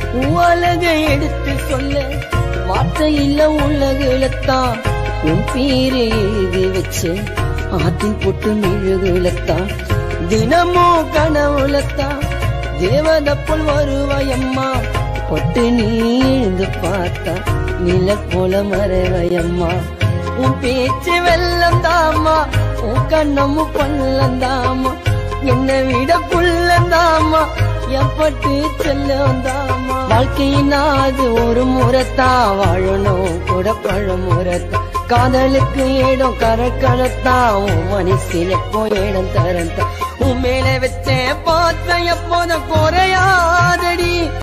உலகை எடுத்து சொல்ல வார்த்தை இல்ல உலகிலத்தான் உன் பேரை எழுதி வச்சு ஆத்தின் போட்டு மெழுகுலத்தான் தினமும் கனவுலத்தான் தேவத போல் வருவாயம்மா பொட்டு நீ எழுந்து பார்த்தா நில போல மறைவையம்மா உன் பேச்சு வெள்ளம் தாமா உன் கண்ணமும் பள்ளம் தாமா என்னை விட புள்ளந்தாமா எப்பட்டு செல்லம் தாமா வாழ்க்கையின் அது ஒரு முறைத்தான் வாழணும் கூட பழ முறைத்தான் காதலுக்கு இடம் கரக்கணத்தான் உன் மனசில் எப்போ இடம் தரந்தான் உன் மேல வச்ச பார்த்த எப்போதும் குறையாதடி